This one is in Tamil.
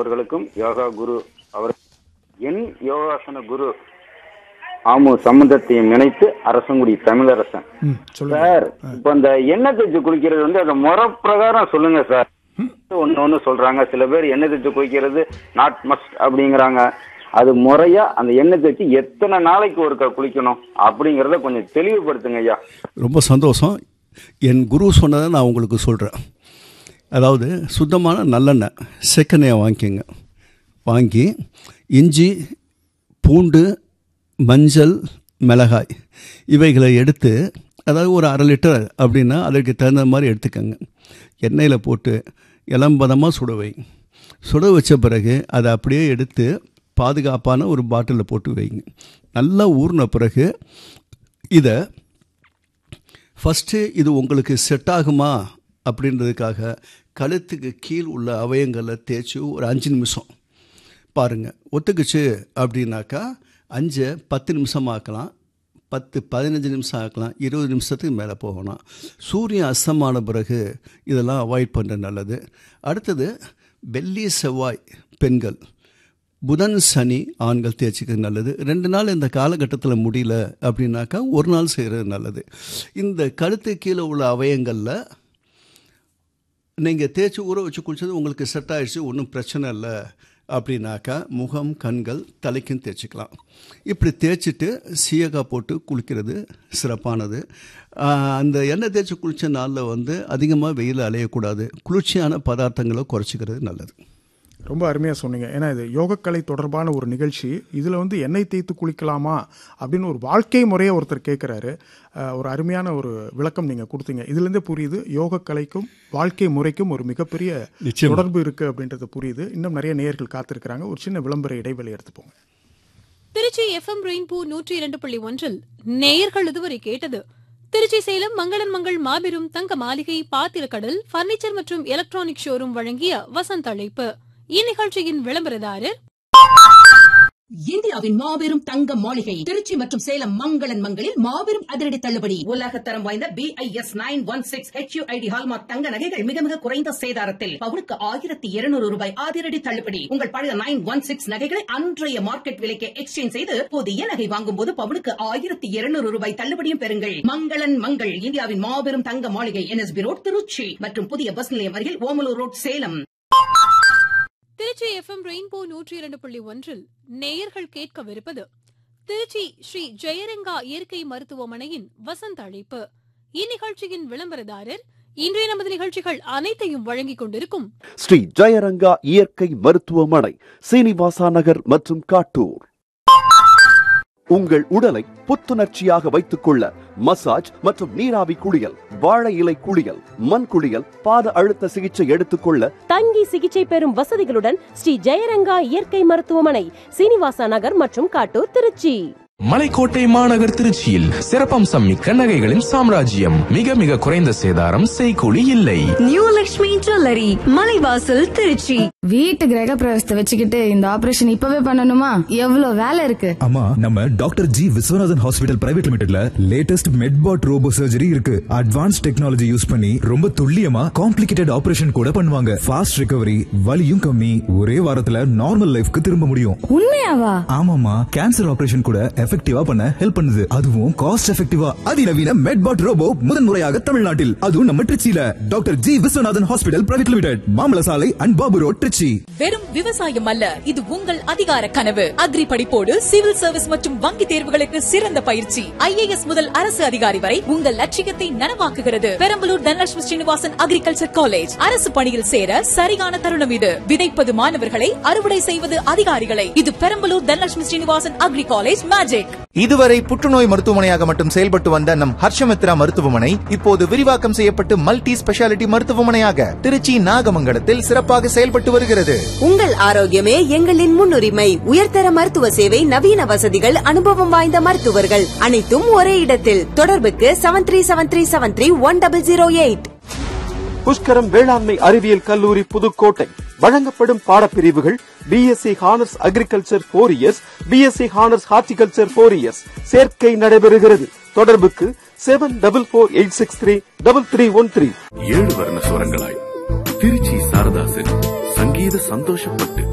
அவர்களுக்கும் யோகா குரு அவர் என் யோகாசன குரு ஆமு சம்பந்தத்தையும் இணைத்து அரசங்குடி தமிழரசன் ம் சொல்லுங்க சார் இப்ப இந்த எண்ணெய் தேய்ச்சி குளிக்கிறது வந்து அந்த முறை பிரகாரம் சொல்லுங்க சார் ஒண்ணு ஒண்ணு சொல்றாங்க சில பேர் எண்ணெய் தேய்ச்சி குளிக்கிறது நாட் மஸ்ட் அப்படிங்கிறாங்க அது முறையா அந்த எண்ணெய் தேய்ச்சி எத்தனை நாளைக்கு ஒருக்கா குளிக்கணும் அப்படிங்கறத கொஞ்சம் தெளிவுபடுத்துங்க ஐயா ரொம்ப சந்தோஷம் என் குரு சொன்னதை நான் உங்களுக்கு சொல்கிறேன் அதாவது சுத்தமான நல்லெண்ணெய் செக்கெண்ணெயை வாங்கிக்கோங்க வாங்கி இஞ்சி பூண்டு மஞ்சள் மிளகாய் இவைகளை எடுத்து அதாவது ஒரு அரை லிட்டர் அப்படின்னா அதற்கு தகுந்த மாதிரி எடுத்துக்கோங்க எண்ணெயில் போட்டு இளம்பதமாக சுட வை சுட வச்ச பிறகு அதை அப்படியே எடுத்து பாதுகாப்பான ஒரு பாட்டிலில் போட்டு வைங்க நல்லா ஊறின பிறகு இதை ஃபஸ்ட்டு இது உங்களுக்கு செட் ஆகுமா அப்படின்றதுக்காக கழுத்துக்கு கீழ் உள்ள அவயங்களை தேய்ச்சி ஒரு அஞ்சு நிமிஷம் பாருங்கள் ஒத்துக்குச்சு அப்படின்னாக்கா அஞ்சை பத்து நிமிஷம் ஆக்கலாம் பத்து பதினஞ்சு நிமிஷம் ஆக்கலாம் இருபது நிமிஷத்துக்கு மேலே போகலாம் சூரியன் அஸ்தமான பிறகு இதெல்லாம் அவாய்ட் பண்ணுறது நல்லது அடுத்தது வெள்ளி செவ்வாய் பெண்கள் புதன் சனி ஆண்கள் தேய்ச்சிக்கிறது நல்லது ரெண்டு நாள் இந்த காலகட்டத்தில் முடியல அப்படின்னாக்கா ஒரு நாள் செய்கிறது நல்லது இந்த கழுத்து கீழே உள்ள அவயங்களில் நீங்கள் தேய்ச்சி ஊற வச்சு குளிச்சது உங்களுக்கு செட் ஆயிடுச்சு ஒன்றும் பிரச்சனை இல்லை அப்படின்னாக்கா முகம் கண்கள் தலைக்கும் தேய்ச்சிக்கலாம் இப்படி தேய்ச்சிட்டு சீயக்காய் போட்டு குளிக்கிறது சிறப்பானது ஆஹ் அந்த எண்ணெய் தேய்ச்சி குளித்த நாளில் வந்து அதிகமாக வெயில் அலையக்கூடாது குளிர்ச்சியான பதார்த்தங்களை குறைச்சிக்கிறது நல்லது ரொம்ப அருமையாக சொன்னீங்க ஏன்னா இது யோகக்கலை தொடர்பான ஒரு நிகழ்ச்சி இதில் வந்து எண்ணெய் தேய்த்து குளிக்கலாமா அப்படின்னு ஒரு வாழ்க்கை முறையை ஒருத்தர் கேட்குறாரு ஒரு அருமையான ஒரு விளக்கம் நீங்கள் கொடுத்தீங்க இதுலேருந்தே புரியுது யோகக்கலைக்கும் வாழ்க்கை முறைக்கும் ஒரு மிகப்பெரிய நிச்சயமா. தொடர்பு இருக்குது அப்படின்றது புரியுது இன்னும் நிறைய நேயர்கள் காத்திருக்கிறாங்க ஒரு சின்ன விளம்பர இடைவெளி எடுத்துப்போங்க திருச்சி எஃப்எம் ரெயின்போ நூற்றி இரண்டு புள்ளி ஒன்றில் நேயர்கள் இதுவரை கேட்டது திருச்சி சேலம் மங்களன் மங்கள் மாபெரும் தங்க மாளிகை பாத்திரக்கடல் பர்னிச்சர் மற்றும் எலக்ட்ரானிக் ஷோரூம் வழங்கிய வசந்த் அழைப்பு இந்நிகழ்ச்சியின் விளம்பரதாரர் இந்தியாவின் மாபெரும் தங்க மாளிகை திருச்சி மற்றும் சேலம் மங்களன் மங்களில் மாபெரும் அதிரடி தள்ளுபடி உலக தரம் வாய்ந்த B I S nine one six H ID hallmark தங்க நகைகள் மிக மிக குறைந்த சேதாரத்தில் பவுனுக்கு ஆயிரத்தி இருநூறு ரூபாய் அதிரடி தள்ளுபடி உங்கள் பழைய நைன் ஒன் சிக்ஸ் நகைகளை அன்றைய மார்க்கெட் விலைக்கு எக்ஸ்சேஞ்ச் செய்து புதிய நகை வாங்கும் போது பவுனுக்கு ஆயிரத்தி இருநூறு ரூபாய் தள்ளுபடியும் பெறுங்கள் மங்களன் மங்கள் இந்தியாவின் மாபெரும் தங்க மாளிகை என்எஸ்பி ரோட் திருச்சி மற்றும் புதிய பஸ் நிலையம் அருகில் Omalur road Salem Trichy FM rainbow நூற்றி இரண்டு புள்ளி ஒன்றில் நேயர்கள் கேட்கவிருப்பது திருச்சி ஸ்ரீ ஜெயரங்கா இயற்கை மருத்துவமனையின் வசந்த் அழைப்பு இந்நிகழ்ச்சியின் விளம்பரதாரர் இன்றைய நமது நிகழ்ச்சிகள் அனைத்தையும் வழங்கிக் கொண்டிருக்கும் ஸ்ரீ ஜெயரங்கா இயற்கை மருத்துவமனை சீனிவாசா நகர் மற்றும் காட்டூர் உங்கள் உடலை புத்துணர்ச்சியாக வைத்துக் கொள்ள மசாஜ் மற்றும் நீராவி குளியல் வாழை இலை குளியல் மண் குளியல் பாத அழுத்த சிகிச்சை எடுத்துக்கொள்ள தங்கி சிகிச்சை பெறும் வசதிகளுடன் ஸ்ரீ ஜெயரங்கா இயற்கை மருத்துவமனை சீனிவாசா நகர் மற்றும் காட்டூர் திருச்சி மலைக்கோட்டை மாநகர் திருச்சியில் சிறப்பம்சம் மிக்க நகைகளின் சாம்ராஜ்யம் மிக மிக குறைந்த சேதாரம் செய்கூலி இல்லை நியூ லக்ஷ்மி ஜுவல்லரி மலைவாசல் திருச்சி வீட்டு கிரக பிரவேசத்தை வச்சுக்கிட்டு இந்த ஆபரேஷன் இப்பவே பண்ணணுமா எவ்வளவு வேலை இருக்கு ஆமா நம்ம doctor G Viswanathan hospital private லிமிடெட்ல லேட்டஸ்ட் மெட்பாட் ரோபோ சர்ஜரி இருக்கு அட்வான்ஸ் டெக்னாலஜி யூஸ் பண்ணி ரொம்ப துல்லியமா காம்ப்ளிகேட்டட் ஆபரேஷன் கூட பண்ணுவாங்க ஃபாஸ்ட் ரிகவரி வலியும் கம்மி ஒரே வாரத்துல நார்மல் லைஃப்க்கு திரும்ப முடியும் உண்மையாவா ஆமாமா கேன்சர் ஆபரேஷன் கூட எஃபெக்டிவா பண்ண ஹெல்ப் பண்ணுது அதுவும் காஸ்ட் எஃபெக்டிவா அதிநவீன மெட்பாட் ரோபோ முதன்முறையாக தமிழ்நாட்டில் அதுவும் நம்ம திருச்சியில doctor G Viswanathan hospital private limited மாமல சாலை அண்ட் பாபு ரோட் திருச்சி வெறும் விவசாயம் அல்ல இது உங்கள் அதிகார கனவு அக்ரி படிப்போடு சிவில் சர்வீஸ் மற்றும் வங்கி தேர்வுகளுக்கு சிறந்த பயிற்சி ஐஏஎஸ் முதல் அரசு அதிகாரி வரை உங்கள் லட்சியத்தை நனவாக்குகிறது பெரம்பலூர் தனலட்சுமி ஸ்ரீனிவாசன் அக்ரிகல்ச்சர் காலேஜ் அரசு பணியில் சேர சரியான தருணம் இது விதைப்பது மாணவர்களை அறுவடை செய்வது அதிகாரிகளை இது Perambalur Dhanalakshmi Srinivasan agri college magic இதுவரை புற்றுநோய் மருத்துவமனையாக மட்டும் செயல்பட்டு வந்த நம் ஹர்ஷமித்ரா மருத்துவமனை இப்போது விரிவாக்கம் செய்யப்பட்டு மல்டி ஸ்பெஷாலிட்டி மருத்துவமனையாக திருச்சி நாகமங்கலத்தில் சிறப்பாக செயல்பட்டு வருகிறது உங்கள் ஆரோக்கியமே எங்களின் முன்னுரிமை உயர்தர மருத்துவ சேவை நவீன வசதிகள் அனுபவம் வாய்ந்த மருத்துவர்கள் அனைத்தும் ஒரே இடத்தில் தொடர்புக்கு seven three seven three seven three one double zero eight Pushkaram வேளாண்மை அறிவியல் கல்லூரி புதுக்கோட்டை வழங்கப்படும் பாடப்பிரிவுகள் BSc honours agriculture four years BSc honours horticulture four years சேர்க்கை நடைபெறுகிறது தொடர்புக்கு seven double four eight six three double three one three ஏழு வர்ண சுரங்களாய் திருச்சி சாரதாசன் சங்கீத சந்தோஷப்பட்டு